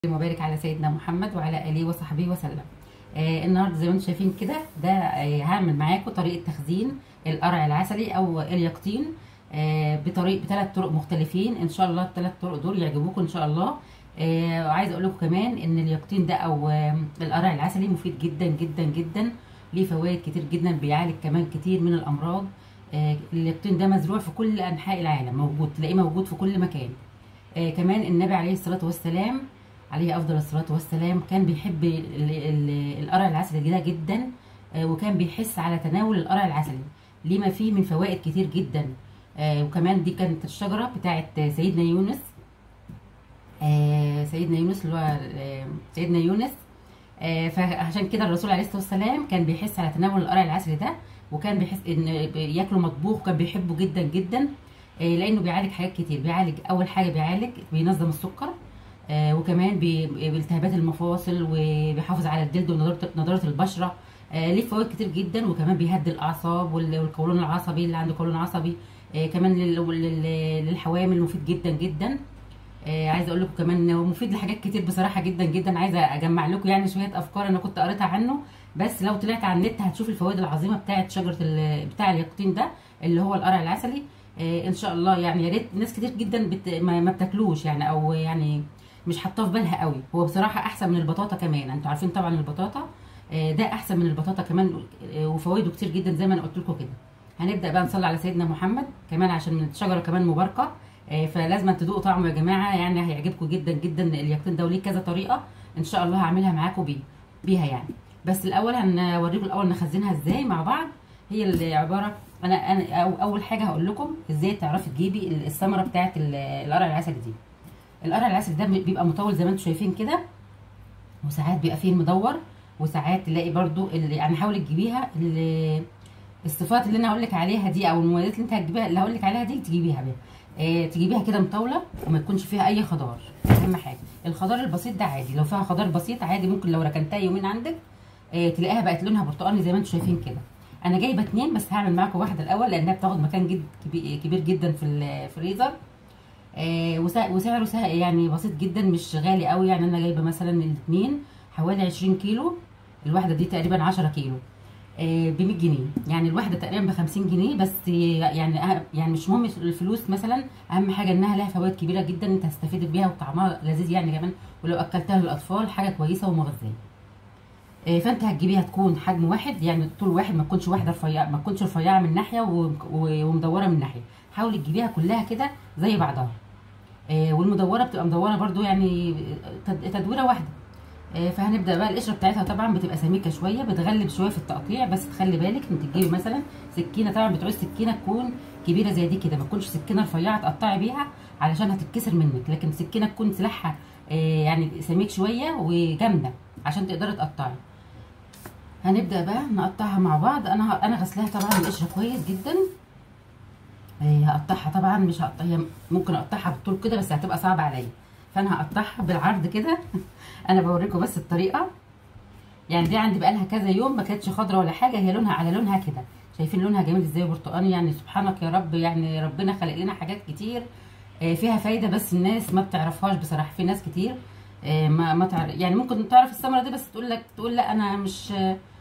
وبارك على سيدنا محمد وعلى اله وصحبه وسلم آه النهارده زي ما انتم شايفين كده ده آه هعمل معاكم طريقه تخزين القرع العسلي او اليقطين آه بطريق بثلاث طرق مختلفين ان شاء الله الثلاث طرق دول يعجبوكم ان شاء الله آه وعايزه اقول لكم كمان ان اليقطين ده او آه القرع العسلي مفيد جدا جدا جدا ليه فوائد كتير جدا بيعالج كمان كتير من الامراض آه اليقطين ده مزروع في كل انحاء العالم موجود تلاقيه موجود في كل مكان آه كمان النبي عليه الصلاه والسلام عليه افضل الصلاه والسلام كان بيحب القرع العسلي ده جدا وكان بيحس على تناول القرع العسلي لما فيه من فوائد كتير جدا وكمان دي كانت الشجره بتاعه سيدنا يونس سيدنا يونس اللي هو سيدنا يونس فعشان كده الرسول عليه الصلاه والسلام كان بيحس على تناول القرع العسلي ده وكان بيحس ان ياكله مطبوخ وكان بيحبه جدا جدا لانه بيعالج حاجات كتير بيعالج اول حاجه بيعالج بينظم السكر آه وكمان بالتهابات المفاصل وبيحافظ على الجلد ونضاره البشره آه ليه فوائد كتير جدا وكمان بيهدي الاعصاب والقولون العصبي اللي عنده قولون عصبي آه كمان للحوامل مفيد جدا جدا آه عايزه اقول لكم كمان مفيد لحاجات كتير بصراحه جدا جدا عايزه اجمع لكم يعني شويه افكار انا كنت قريتها عنه بس لو طلعت على النت هتشوف الفوائد العظيمه بتاعه شجره بتاع اليقطين ده اللي هو القرع العسلي آه ان شاء الله يعني يا ريت ناس كتير جدا بت... ما بتاكلوش يعني او يعني مش حاطاه في بالها قوي هو بصراحه احسن من البطاطا كمان انتوا عارفين طبعا البطاطا ده احسن من البطاطا كمان وفوائده كتير جدا زي ما انا قلت لكم كده هنبدا بقى نصلي على سيدنا محمد كمان عشان من الشجره كمان مباركه فلازم تدوقوا طعمه يا جماعه يعني هيعجبكم جدا جدا اليقطين ده وليه كذا طريقه ان شاء الله هعملها معاكم بيه بيها يعني بس الاول هنوريكم الاول نخزنها ازاي مع بعض هي اللي عباره انا انا أو اول حاجه هقول لكم ازاي تعرفي تجيبي الثمره بتاعه القرع العسلي دي القرع العسل ده بيبقى مطول زي ما انتم شايفين كده وساعات بيبقى فيه مدور وساعات تلاقي برده اللي يعني حاولي تجيبيها اللي الصفات اللي انا هقول لك عليها دي او المميزات اللي انت هتجيبيها اللي هقول لك عليها دي تجيبيها بيها اه تجيبيها كده مطوله وما يكونش فيها اي خضار اهم حاجه الخضار البسيط ده عادي لو فيها خضار بسيط عادي ممكن لو ركنتها يومين عندك اه تلاقيها بقت لونها برتقاني زي ما انتم شايفين كده انا جايبه اتنين بس هعمل معاكم واحده الاول لانها بتاخد مكان جد كبير جدا في الفريزر آه وسعره سهل يعني بسيط جدا مش غالي قوي يعني انا جايبه مثلا الاثنين حوالي 20 كيلو الواحده دي تقريبا 10 كيلو آه ب 100 جنيه يعني الواحده تقريبا ب 50 جنيه بس يعني يعني مش مهم الفلوس مثلا اهم حاجه انها لها فوائد كبيره جدا انت هتستفيد بيها وطعمها لذيذ يعني كمان ولو اكلتها للاطفال حاجه كويسه ومغذيه آه فانت هتجيبيها تكون حجم واحد يعني طول واحد ما تكونش واحده رفيعه ما تكونش رفيعه من ناحيه ومدوره من ناحيه حاولي تجيبيها كلها كده زي بعضها آه والمدوره بتبقى مدوره برده يعني تدويره واحده آه فهنبدا بقى القشره بتاعتها طبعا بتبقى سميكه شويه بتغلب شويه في التقطيع بس تخلي بالك انت تجيبي مثلا سكينه طبعا بتعوز سكينه تكون كبيره زي دي كده ما تكونش سكينه رفيعه تقطعي بيها علشان هتتكسر منك لكن سكينه تكون سلاحها آه يعني سميك شويه وجامده عشان تقدري تقطعي هنبدا بقى نقطعها مع بعض انا انا غسلاها طبعا القشره كويس جدا هقطعها طبعا مش هقطع هي ممكن اقطعها بالطول كده بس هتبقى صعبه عليا فانا هقطعها بالعرض كده انا بوريكم بس الطريقه يعني دي عندي بقالها كذا يوم ما كانتش خضره ولا حاجه هي لونها على لونها كده شايفين لونها جميل ازاي برتقاني يعني سبحانك يا رب يعني ربنا خلق لنا حاجات كتير فيها فايده بس الناس ما بتعرفهاش بصراحه في ناس كتير ما ما تعرف يعني ممكن تعرف الثمره دي بس تقول لك تقول لا انا مش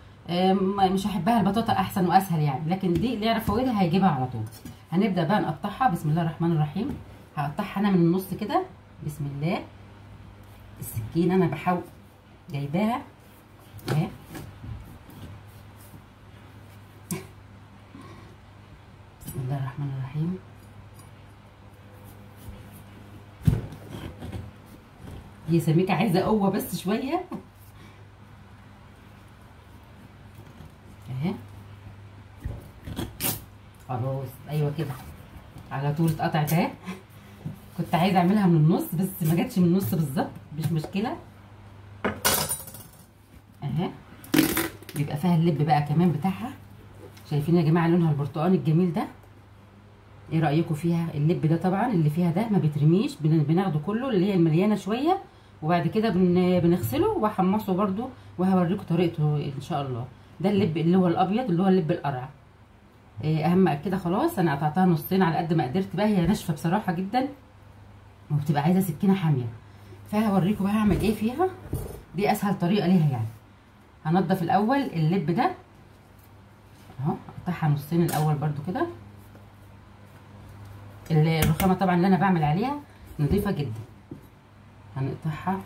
مش هحبها البطاطا احسن واسهل يعني لكن دي اللي يعرف فوائدها هيجيبها على طول هنبدا بقى نقطعها بسم الله الرحمن الرحيم هقطعها انا من النص كده بسم الله السكينه انا بحاول جايباها اهي بسم الله الرحمن الرحيم هي سميكه عايزه قوه بس شويه اهي خلاص ايوه كده على طول اتقطعت اهي كنت عايزه اعملها من النص بس ما جاتش من النص بالظبط مش مشكله اهي بيبقى فيها اللب بقى كمان بتاعها شايفين يا جماعه لونها البرتقاني الجميل ده ايه رايكم فيها اللب ده طبعا اللي فيها ده ما بيترميش بناخده كله اللي هي المليانه شويه وبعد كده بن... بنغسله واحمصه برده وهوريكم طريقته ان شاء الله ده اللب اللي هو الابيض اللي هو اللب القرع اهم كده خلاص انا قطعتها نصين على قد ما قدرت بقى هي ناشفه بصراحه جدا وبتبقى عايزه سكينه حاميه فهوريكم بقى هعمل ايه فيها دي اسهل طريقه ليها يعني هنضف الاول اللب ده اهو اقطعها نصين الاول برده كده الرخامه طبعا اللي انا بعمل عليها نظيفه جدا هنقطعها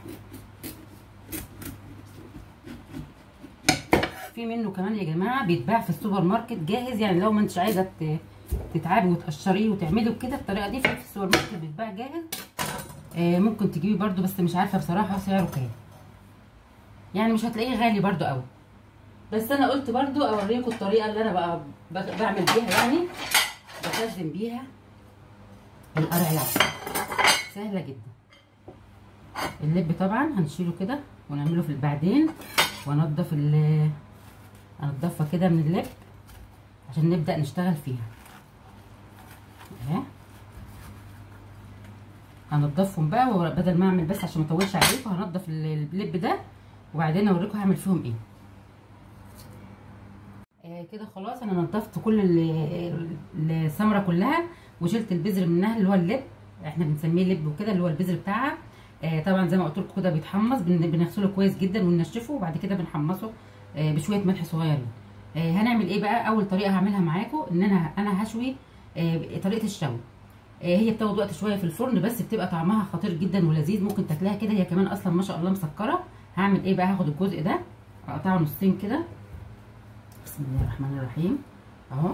في منه كمان يا جماعه بيتباع في السوبر ماركت جاهز يعني لو ما انتش عايزه تتعبي وتقشريه وتعملي وكده الطريقه دي في السوبر ماركت بيتباع جاهز آه ممكن تجيبي برده بس مش عارفه بصراحه سعره كام يعني مش هتلاقيه غالي برده قوي بس انا قلت برضو اوريكم الطريقه اللي انا بقى بعمل بيها يعني بخزن بيها القرع العسل سهله جدا اللب طبعا هنشيله كده ونعمله في بعدين وانضف ال انضفها كده من اللب عشان نبدا نشتغل فيها اهي هنضفهم بقى بدل ما اعمل بس عشان ما اطولش عليكم هنضف اللب ده وبعدين اوريكم هعمل فيهم ايه آه كده خلاص انا نضفت كل السمره كلها وشلت البذر منها اللي هو اللب احنا بنسميه لب وكده اللي هو البذر بتاعها آه طبعا زي ما قلت لكم كده بيتحمص بنغسله كويس جدا وننشفه وبعد كده بنحمصه آه بشويه ملح صغيرين آه هنعمل ايه بقى اول طريقه هعملها معاكم ان انا انا هشوي آه طريقه الشوي آه هي بتاخد وقت شويه في الفرن بس بتبقى طعمها خطير جدا ولذيذ ممكن تاكلها كده هي كمان اصلا ما شاء الله مسكره هعمل ايه بقى هاخد الجزء ده اقطعه نصين كده بسم الله الرحمن الرحيم اهو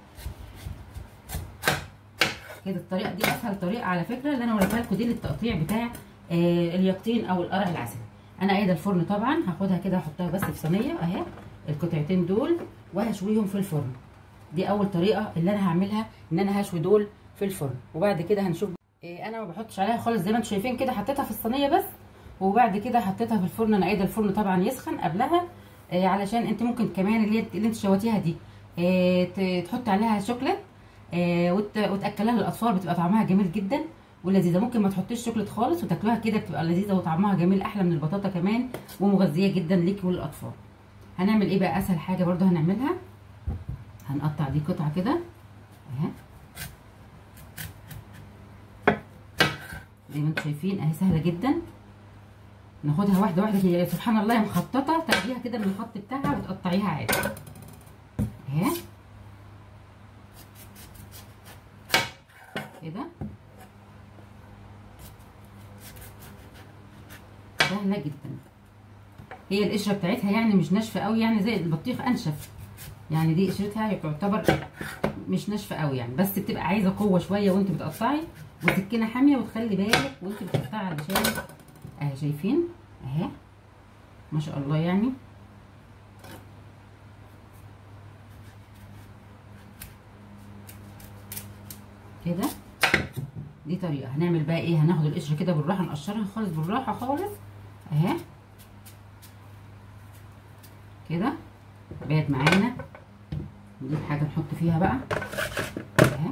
كده الطريقه دي اسهل طريقه على فكره اللي انا وريتها لكم دي للتقطيع بتاع آه اليقطين او القرع العسل انا قايده الفرن طبعا هاخدها كده احطها بس في صينيه اهي القطعتين دول وهشويهم في الفرن دي اول طريقه اللي انا هعملها ان انا هشوي دول في الفرن وبعد كده هنشوف آه انا ما بحطش عليها خالص زي ما انتم شايفين كده حطيتها في الصينيه بس وبعد كده حطيتها في الفرن انا قايده الفرن طبعا يسخن قبلها آه علشان انت ممكن كمان اللي, اللي انت شويتيها دي آه تحطي عليها شوكليت آه وتاكلها للاطفال بتبقى طعمها جميل جدا ولذيذه ممكن ما تحطيش شوكليت خالص وتاكلوها كده بتبقى لذيذه وطعمها جميل احلى من البطاطا كمان ومغذيه جدا ليكي وللاطفال هنعمل ايه بقى اسهل حاجه برده هنعملها هنقطع دي قطعه كده اهي زي ما انتم شايفين اهي سهله جدا ناخدها واحده واحده هي سبحان الله مخططه تاخديها كده من الخط بتاعها وتقطعيها عادي اهي كده سهله جدا هي القشره بتاعتها يعني مش ناشفه قوي يعني زي البطيخ انشف يعني دي قشرتها تعتبر مش ناشفه قوي يعني بس بتبقى عايزه قوه شويه وانت بتقطعي وسكينه حاميه وتخلي بالك وانت بتقطعي علشان اهي شايفين اهي ما شاء الله يعني كده دي طريقه هنعمل بقى ايه هناخد القشره كده بالراحه نقشرها خالص بالراحه خالص اهي كده بقت معانا نجيب حاجه نحط فيها بقى اهي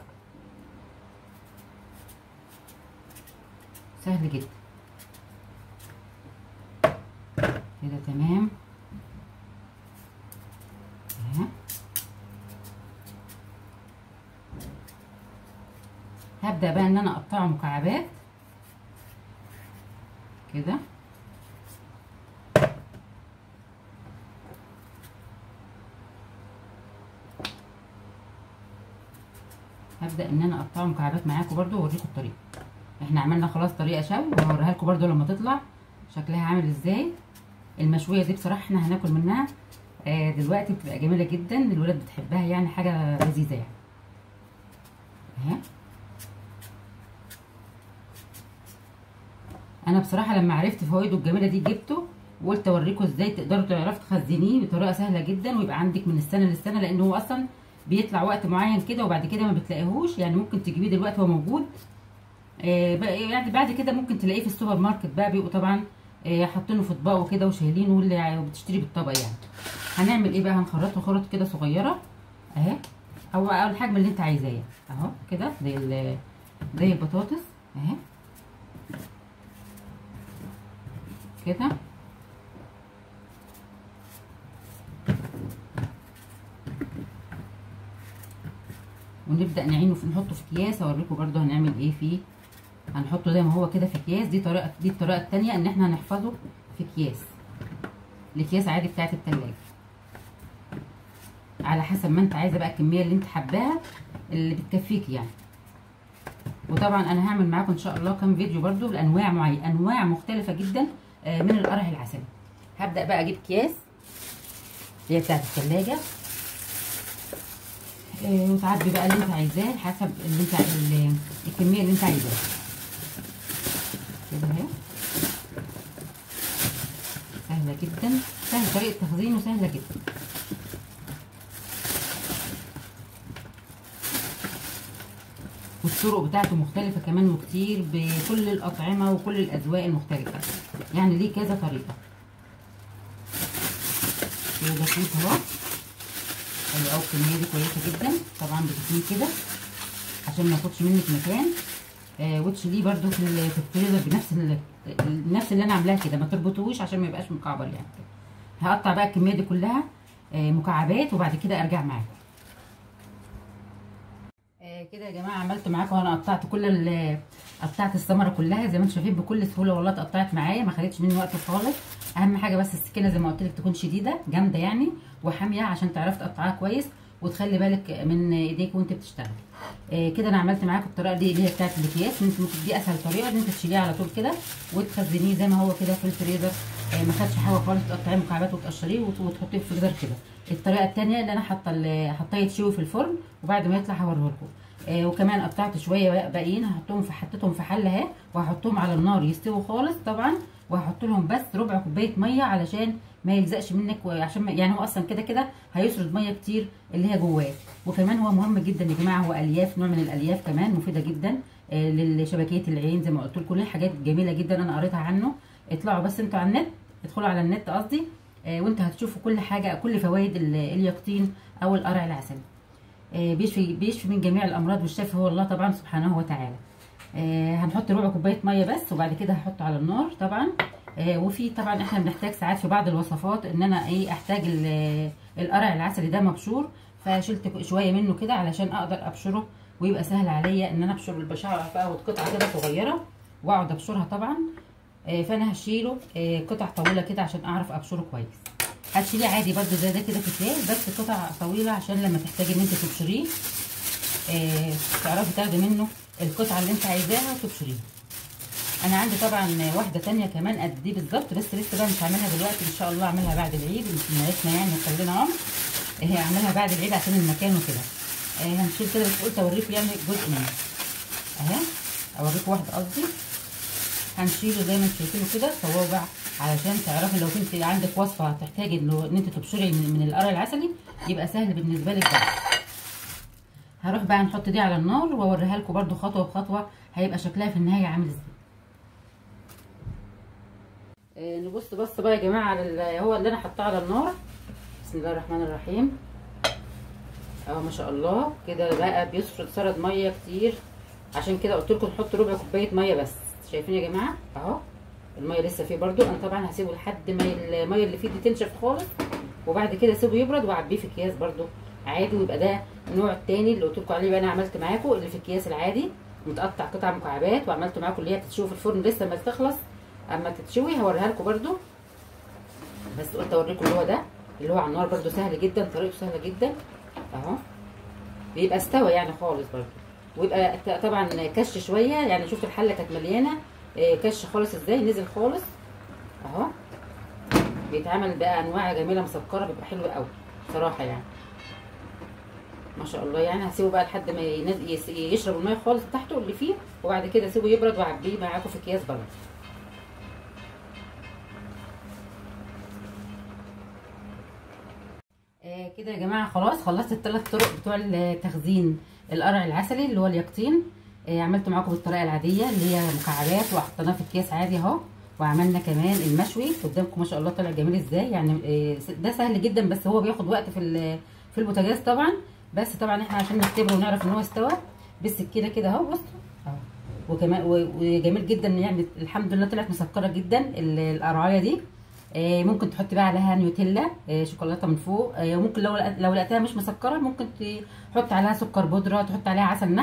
سهل جدا كده تمام اهي هبدا بقى ان انا اقطعه مكعبات كده هبدا ان انا اقطعه مكعبات معاكم برده واوريكم الطريقه احنا عملنا خلاص طريقه شوي وهوريها لكم برده لما تطلع شكلها عامل ازاي المشويه دي بصراحه احنا هناكل منها آه دلوقتي بتبقى جميله جدا الولاد بتحبها يعني حاجه لذيذه يعني اهي انا بصراحه لما عرفت فوائده الجميله دي جبته وقلت اوريكم ازاي تقدروا تعرفوا تخزنيه بطريقه سهله جدا ويبقى عندك من السنه للسنه لان هو اصلا بيطلع وقت معين كده وبعد كده ما بتلاقيهوش يعني ممكن تجيبيه دلوقتي هو موجود آه يعني بعد كده ممكن تلاقيه في السوبر ماركت بقى بيبقوا طبعا آه حاطينه في اطباق وكده وشايلينه واللي بتشتري بالطبق يعني هنعمل ايه بقى هنخرطه خرط كده صغيره اهي او او الحجم اللي انت عايزاه يعني اهو كده زي زي البطاطس اهي كده ونبدا نعينه في نحطه في اكياس اوريكم برده هنعمل ايه فيه هنحطه زي ما هو كده في اكياس دي طريقه دي الطريقه الثانيه ان احنا هنحفظه في اكياس الاكياس عادي بتاعت التلاجة على حسب ما انت عايزه بقى الكميه اللي انت حباها اللي بتكفيك يعني وطبعا انا هعمل معاكم ان شاء الله كام فيديو برضو لانواع معينه انواع مختلفه جدا من القرع العسلي هبدا بقى اجيب اكياس اللي هي بتاعت التلاجة وتعبي بقى اللي انت عايزاه حسب اللي انت الكميه اللي انت عايزاها كده اهي سهله جدا سهل طريقه تخزينه سهله جدا والطرق بتاعته مختلفه كمان وكتير بكل الاطعمه وكل الاذواق المختلفه يعني ليه كذا طريقه كده بسيط اهو حلو قوي الكميه دي كويسه جدا طبعا بتكون كده عشان ما ياخدش منك مكان آه وتشيليه برده في في الفريزر بنفس نفس اللي انا عاملاها كده ما تربطوش عشان ما يبقاش مكعبر يعني هقطع بقى الكميه دي كلها آه مكعبات وبعد كده ارجع معاكم آه كده يا جماعه عملت معاكم انا قطعت كل قطعت الثمره كلها زي ما انتم شايفين بكل سهوله والله اتقطعت معايا ما خدتش مني وقت خالص اهم حاجه بس السكينه زي ما قلت لك تكون شديده جامده يعني وحاميه عشان تعرفي تقطعيها كويس وتخلي بالك من ايديك وانت بتشتغلي آه كده انا عملت معاكم الطريقه دي اللي هي بتاعت الاكياس انت ممكن دي اسهل طريقه ان انت تشيليه على طول كده وتخزنيه زي ما هو كده في الفريزر آه ما خدش حاجه خالص تقطعيه مكعبات وتقشريه وتحطيه في الفريزر كده الطريقه الثانيه اللي انا حاطه حاطاه يتشوي في الفرن وبعد ما يطلع هوريه لكم آه وكمان قطعت شويه باقيين هحطهم في حطيتهم في حله اهي وهحطهم على النار يستووا خالص طبعا وهحط لهم بس ربع كوبايه ميه علشان ما يلزقش منك وعشان يعني هو اصلا كده كده هيسرد ميه كتير اللي هي جواه وكمان هو مهم جدا يا جماعه هو الياف نوع من الالياف كمان مفيده جدا آه لشبكيه العين زي ما قلت لكم حاجات جميله جدا انا قريتها عنه اطلعوا بس انتوا على النت ادخلوا على النت قصدي آه وانتوا هتشوفوا كل حاجه كل فوائد اليقطين او القرع العسلي آه بيشفي بيشفي من جميع الامراض والشفاء هو الله طبعا سبحانه وتعالى آه هنحط ربع كوبايه ميه بس وبعد كده هحطه على النار طبعا آه وفي طبعا احنا بنحتاج ساعات في بعض الوصفات ان انا ايه احتاج القرع العسلي ده مبشور فشلت شويه منه كده علشان اقدر ابشره ويبقى سهل عليا ان انا ابشر بالبشره بقى قطعه كده صغيره واقعد ابشرها طبعا آه فانا هشيله آه قطع طويله كده عشان اعرف ابشره كويس هتشيليه عادي برده زي ده كده في كيس بس قطع طويله عشان لما تحتاجي ان انت تبشريه آه تعرفي تاخدي منه القطعه اللي انت عايزاها وتبشريها انا عندي طبعا واحده تانية كمان قد دي بالظبط بس لسه بقى مش هعملها دلوقتي ان شاء الله اعملها بعد العيد مش ناقصنا يعني وخلينا عمر هي اعملها بعد العيد عشان المكان وكده آه هنشيل كده بس قلت اوريكم يعني جزء منه اهي اوريكم واحده قصدي هنشيله زي ما انتم شايفينه كده صوابع علشان تعرفي لو كنت عندك وصفه هتحتاجي انه ان انت تبشري من, من القرع العسلي يبقى سهل بالنسبه لك بقى هروح بقى نحط دي على النار واوريها لكم برده خطوه بخطوه هيبقى شكلها في النهايه عامل ازاي آه نبص بص بقى يا جماعه على هو اللي انا حطاه على النار بسم الله الرحمن الرحيم اهو ما شاء الله كده بقى بيسرد سرد ميه كتير عشان كده قلت لكم نحط ربع كوبايه ميه بس شايفين يا جماعه اهو الميه لسه فيه برده انا طبعا هسيبه لحد ما الميه اللي فيه دي تنشف خالص وبعد كده اسيبه يبرد واعبيه في اكياس برده عادي ويبقى ده النوع التاني اللي قلت لكم عليه بقى انا عملت معاكم اللي في الكياس العادي متقطع قطع مكعبات وعملت معاكم اللي هي تتشوي في الفرن لسه ما تخلص اما تتشوي هوريها لكم برده بس قلت اوريكم اللي هو ده اللي هو على النار برده سهل جدا طريقته سهله جدا اهو بيبقى استوى يعني خالص برده ويبقى طبعا كش شويه يعني شفت الحله كانت مليانه كش خالص ازاي نزل خالص اهو بيتعمل بقى انواع جميله مسكره بيبقى حلو قوي بصراحه يعني ما شاء الله يعني هسيبه بقى لحد ما يشرب الميه خالص تحته اللي فيه وبعد كده اسيبه يبرد واعبيه معاكم في اكياس برده آه كده يا جماعه خلاص خلصت الثلاث طرق بتوع التخزين القرع العسلي اللي هو اليقطين آه عملته معاكم بالطريقه العاديه اللي هي مكعبات وحطيناه في اكياس عادي اهو وعملنا كمان المشوي قدامكم ما شاء الله طلع جميل ازاي يعني آه ده سهل جدا بس هو بياخد وقت في في البوتاجاز طبعا بس طبعا احنا عشان نختبره ونعرف ان هو استوى بالسكينه كده اهو بصوا اهو وكمان وجميل جدا يعني الحمد لله طلعت مسكره جدا القرعايه دي آه ممكن تحطي بقى عليها نيوتيلا آه شوكولاته من فوق آه ممكن لو لو لقيتها مش مسكره ممكن تحطي عليها سكر بودره تحطي عليها عسل نحل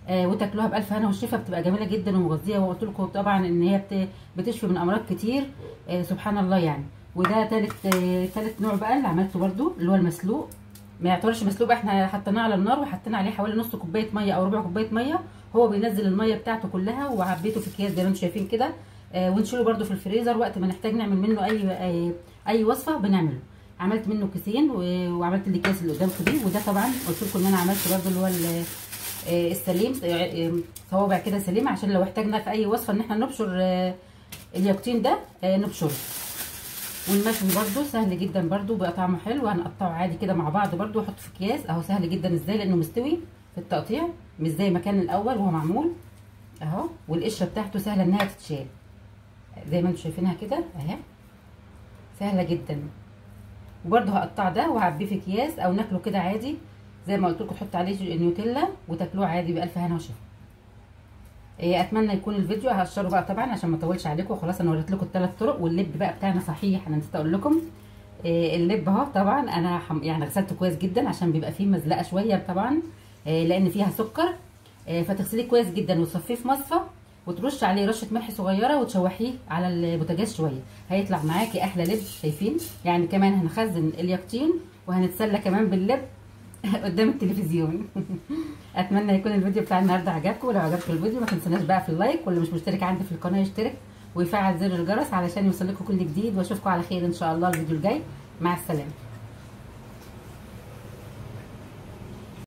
آه وتاكلوها بالف هنا والشفا بتبقى جميله جدا ومغذيه وقلت لكم طبعا ان هي بت- بتشفي من امراض كتير آه سبحان الله يعني وده تالت آه تالت نوع بقى اللي عملته برده اللي هو المسلوق ما يعتبرش مسلوق بقى احنا حطيناه على النار وحطينا عليه حوالي نص كوبايه ميه او ربع كوبايه ميه هو بينزل الميه بتاعته كلها وعبيته في اكياس زي ما انتم شايفين كده آه ونشيله برده في الفريزر وقت ما نحتاج نعمل منه اي اي, أي وصفه بنعمله عملت منه كيسين و- وعملت الاكياس اللي قدامكم دي وده طبعا قلت لكم ان انا عملت برده اللي هو ال- آه، السليم آه، آه، صوابع كده سليمه عشان لو احتاجنا في اي وصفه ان احنا نبشر آه، اليقطين ده آه، نبشره والمشوي برده سهل جدا برده بقى طعمه حلو هنقطعه عادي كده مع بعض برده واحطه في اكياس اهو سهل جدا ازاي لانه مستوي في التقطيع مش زي ما كان الاول وهو معمول اهو والقشره بتاعته سهله انها تتشال زي ما انتم شايفينها كده اهي سهله جدا وبرده هقطع ده وهعبيه في اكياس او ناكله كده عادي زي ما قلت لكم تحط عليه نيوتيلا وتاكلوه عادي بالف هنا وشفا إيه، اتمنى يكون الفيديو هقشره بقى طبعا عشان ما اطولش عليكم خلاص انا وريت لكم الثلاث طرق واللب بقى بتاعنا صحيح انا نسيت اقول لكم إيه، اللب اهو طبعا انا حم... يعني غسلته كويس جدا عشان بيبقى فيه مزلقه شويه طبعا إيه، لان فيها سكر إيه، فتغسليه كويس جدا وتصفيه في مصفى وترش عليه رشه ملح صغيره وتشوحيه على البوتاجاز شويه هيطلع معاكي احلى لب شايفين يعني كمان هنخزن اليقطين وهنتسلى كمان باللب قدام التلفزيون اتمنى يكون الفيديو بتاع النهارده عجبكم ولو عجبكم الفيديو ما تنسوناش بقى في اللايك واللي مش مشترك عندي في القناه يشترك ويفعل زر الجرس علشان يوصلكوا كل جديد واشوفكم على خير ان شاء الله الفيديو الجاي مع السلامه